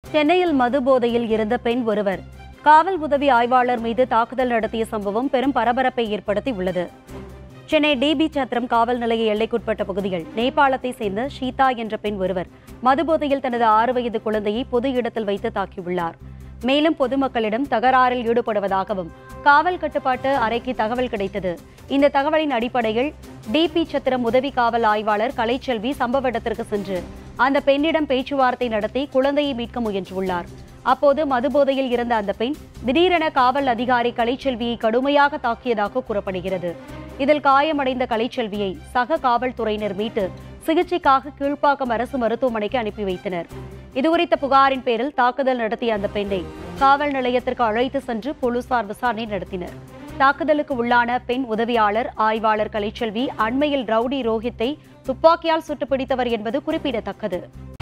சென்னையில் மது போதையில் இருந்த பெண் ஒருவர் காவல் உதவி ஆய்வாளர் மீது தாக்குதல் நடத்திய சம்பவம் பெரும் பரபரப்பை ஏற்படுத்தி உள்ளது சென்னை டிபி சத்திரம் காவல் நிலைய எல்லைக்குட்பட்ட பகுதியில் நேபாளத்தை சேர்ந்த ஷீதா என்ற பெண் ஒருவர் மதுபோதையில் தனது ஆறு வயது குழந்தையை பொது இடத்தில் வைத்து தாக்கியுள்ளார் மேலும் பொதுமக்களிடம் தகராறில் ஈடுபடுவதாகவும் காவல் கட்டுப்பாட்டு அறைக்கு தகவல் கிடைத்தது இந்த தகவலின் அடிப்படையில் டிபி சத்திரம் உதவி காவல் ஆய்வாளர் கலைச்செல்வி சம்பவ இடத்திற்கு சென்று அந்த பெண்ணிடம் பேச்சுவார்த்தை நடத்தி குழந்தையை மீட்க முயன்றுள்ளார் அப்போது மதுபோதையில் இருந்த அந்த பெண் திடீரென காவல் அதிகாரி கலைச்செல்வியை கடுமையாக தாக்கியதாக கூறப்படுகிறது இதில் காயமடைந்த கலைச்செல்வியை சக காவல்துறையினர் மீட்டு சிகிச்சைக்காக கீழ்ப்பாக்கம் அரசு மருத்துவமனைக்கு அனுப்பி வைத்தனர் இதுகுறித்த புகாரின் பேரில் தாக்குதல் நடத்திய அந்த பெண்ணை காவல் நிலையத்திற்கு அழைத்து சென்று போலீசார் விசாரணை நடத்தினர் தாக்குதலுக்கு உள்ளான பெண் உதவியாளர் ஆய்வாளர் கலைச்செல்வி அண்மையில் ரவுடி ரோஹித்தை துப்பாக்கியால் சுட்டுப்பிடித்தவர் என்பது குறிப்பிடத்தக்கது